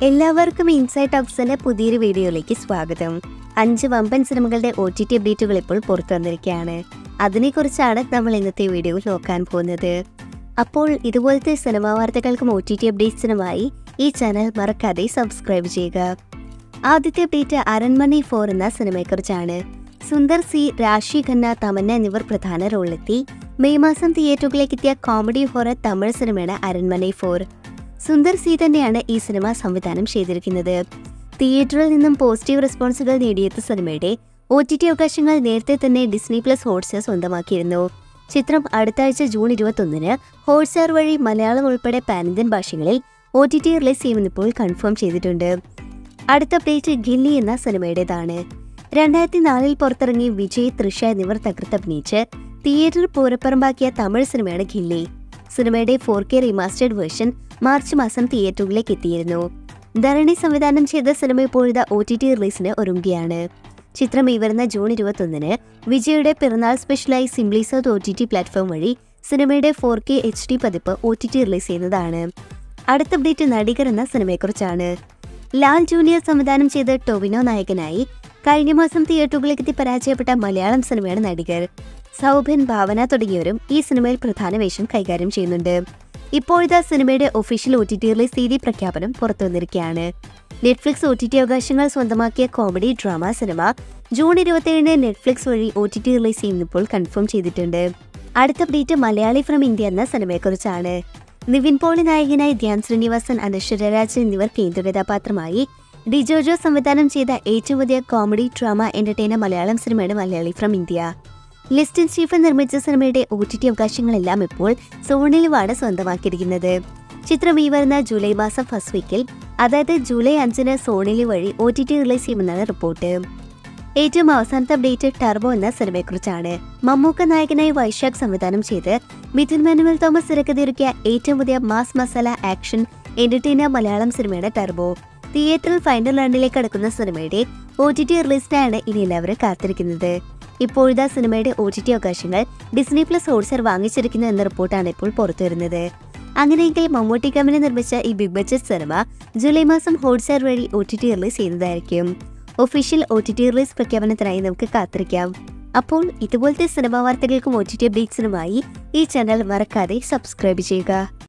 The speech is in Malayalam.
എല്ലാവർക്കും ഇൻസൈറ്റ് ടോക്സിന്റെ പുതിയൊരു വീഡിയോയിലേക്ക് സ്വാഗതം അഞ്ച് വമ്പൻ സിനിമകളുടെ ഒ ടി ടി അപ്ഡേറ്റുകൾ ഇപ്പോൾ പുറത്തു വന്നിരിക്കുകയാണ് അതിനെക്കുറിച്ചാണ് നമ്മൾ ഇന്നത്തെ വീഡിയോയിൽ നോക്കാൻ പോകുന്നത് അപ്പോൾ ഇതുപോലത്തെ സിനിമാ വാർത്തകൾക്കും ഒ ടി ടി അപ്ഡേറ്റ്സിനുമായി ഈ ചാനൽ മറക്കാതെ സബ്സ്ക്രൈബ് ചെയ്യുക ആദ്യത്തെ അപ്ഡേറ്റ് അരൺമണി ഫോർ എന്ന സിനിമയെക്കുറിച്ചാണ് സുന്ദർ സി രാശി ഖന്ന തമന്ന എന്നിവർ പ്രധാന റോളിലെത്തി മെയ് മാസം തിയേറ്ററുകളിലേക്ക് എത്തിയ കോമഡി ഹൊറർ തമിഴ് സിനിമയാണ് അരൺമണി ഫോർ സുന്ദർ സി തന്നെയാണ് ഈ സിനിമ സംവിധാനം ചെയ്തിരിക്കുന്നത് തിയേറ്ററിൽ നിന്നും പോസിറ്റീവ് റെസ്പോൺസുകൾ നേടിയെത്ത സിനിമയുടെ ഒ ടി ടി അവകാശങ്ങൾ നേരത്തെ തന്നെ ഡിസ്നി പ്ലസ് ഹോട്ട്സ്റ്റാർ സ്വന്തമാക്കിയിരുന്നു ചിത്രം അടുത്ത ആഴ്ച ജൂൺ ഇരുപത്തൊന്നിന് ഹോട്ട്സ്റ്റാർ വഴി മലയാളം ഉൾപ്പെടെ പാൻ ഇന്ത്യൻ ഭാഷകളിൽ ഒ ടി ടി റിലീസ് ചെയ്യുമെന്നിപ്പോൾ കൺഫേം ചെയ്തിട്ടുണ്ട് അടുത്ത അപ്ഡേറ്റ് ഗില്ലി എന്ന സിനിമയുടേതാണ് രണ്ടായിരത്തി നാലിൽ പുറത്തിറങ്ങി വിജയ് തൃഷ എന്നിവർ തകർത്തഭിനയിച്ച് തിയേറ്ററിൽ പൂരപ്പറമ്പാക്കിയ തമിഴ് സിനിമയാണ് ഗില്ലി സിനിമയുടെ four K remastered version March മാസം തിയേറ്ററുകളിലേക്ക് എത്തിയിരുന്നു ധരണി സംവിധാനം ചെയ്ത സിനിമ ഇപ്പോഴത്തെ ഒ ടി ടി റിലീസിന് ഒരുങ്ങുകയാണ് ചിത്രം ഈ വരുന്ന ജൂൺ ഇരുപത്തൊന്നിന് വിജയുടെ പിറന്നാൾ സ്പെഷ്യലായി Simply South O T T platform വഴി സിനിമയുടെ ഫോർ കെ എച്ച് ഡി പതിപ്പ് ഒ ടി ടി റിലീസ് ചെയ്യുന്നതാണ് അടുത്ത അപ്ഡേറ്റ് നടികർ എന്ന സിനിമയെക്കുറിച്ചാണ് ലാൽ ജൂനിയർ സംവിധാനം ചെയ്ത് ടൊവിനോ നായകനായി കഴിഞ്ഞ മാസം തിയേറ്ററുകളിലെത്തി പരാജയപ്പെട്ട മലയാളം സിനിമയാണ് നടികർ സൗഭിൻ ഭാവന തുടങ്ങിയവരും ഈ സിനിമയിൽ പ്രധാന വേഷം കൈകാര്യം ചെയ്യുന്നുണ്ട് ഇപ്പോഴത്തെ സിനിമയുടെ official O T T release തീയതി പ്രഖ്യാപനം പുറത്തു വന്നിരിക്കുകയാണ് നെറ്റ്ഫ്ലിക്സ് ഒ ടി ടി അവകാശങ്ങൾ സ്വന്തമാക്കിയ കോമഡി ഡ്രാമ സിനിമ ജൂൺ ഇരുപത്തിയേഴിന് നെറ്റ്ഫ്ലിക്സ് വഴി ഒ ടി ടി റിലീസ് ചെയ്യുന്നിപ്പോൾ കൺഫേം ചെയ്തിട്ടുണ്ട് അടുത്ത അപ്ഡേറ്റ് മലയാളി ഫ്രം ഇന്ത്യ എന്ന സിനിമയെക്കുറിച്ചാണ് നിവിൻ പോളി നായകനായി ധ്യാൻ ശ്രീനിവാസൻ അനശ്വര രാജ് എന്നിവർ കേന്ദ്ര കഥാപാത്രമായി ഡിജോജോ സംവിധാനം ചെയ്ത ഏറ്റവും വലിയ കോമഡി ഡ്രാമ എന്റർടൈനർ മലയാളം സിനിമയാണ് Malayali from India Listin Stephen നിർമ്മിച്ച സിനിമയുടെ ഒ ടി ടി അവകാശങ്ങളെല്ലാം ഇപ്പോൾ സോണിലുമാണ് സ്വന്തമാക്കിയിരിക്കുന്നത് ചിത്രം ഈ വരുന്ന ജൂലൈ മാസം ഫസ്റ്റ് വീക്കിൽ അതായത് ജൂലൈ അഞ്ചിന് സോണിലി വഴി ഒ ടി ടി റിലീസ് ചെയ്യുമെന്നാണ് റിപ്പോർട്ട് ഏറ്റവും അവസാനത്തെ അപ്ഡേറ്റ് ടർബോ എന്ന സിനിമയെക്കുറിച്ചാണ് മമ്മൂക്ക നായകനായി വൈശാഖ് സംവിധാനം ചെയ്ത് മിഥുൻ മാനുവൽ തോമസ് തിരക്കഥയൊരുക്കിയ ഏറ്റവും പുതിയ mass masala action entertainer Malayalam സിനിമയാണ് ടർബോ തിയേറ്ററിൽ ഫൈനൽ റണ്ണിലേക്ക് അടുക്കുന്ന സിനിമയുടെ ഒ ടി ടി റിലീസിനാണ് ഇനി എല്ലാവരും കാത്തിരിക്കുന്നത് ഇപ്പോഴത്തെ സിനിമയുടെ ഒ ടി ടി അവകാശങ്ങൾ ഡിസ്നി പ്ലസ് ഹോട്ട്സ്റ്റാർ വാങ്ങിച്ചിരിക്കുന്നു എന്ന റിപ്പോർട്ടാണ് ഇപ്പോൾ പുറത്തുവരുന്നത് അങ്ങനെയെങ്കിൽ മമ്മൂട്ടി കമ്പനി നിർമ്മിച്ച ഈ ബിഗ് ബഡ്ജറ്റ് സിനിമ ജൂലൈ മാസം ഹോട്ട്സ്റ്റാർ വഴി ഒ ടി ടി റിലീസ് ചെയ്യുന്നതായിരിക്കും official O T T release പ്രഖ്യാപനത്തിനായി നമുക്ക് കാത്തിരിക്കാം അപ്പോൾ ഇതുപോലത്തെ സിനിമാ വാർത്തകൾക്കും ഒ ടി ടി അപ്ഡേറ്റ്സിനുമായി ഈ ചാനൽ മറക്കാതെ സബ്സ്ക്രൈബ് ചെയ്യുക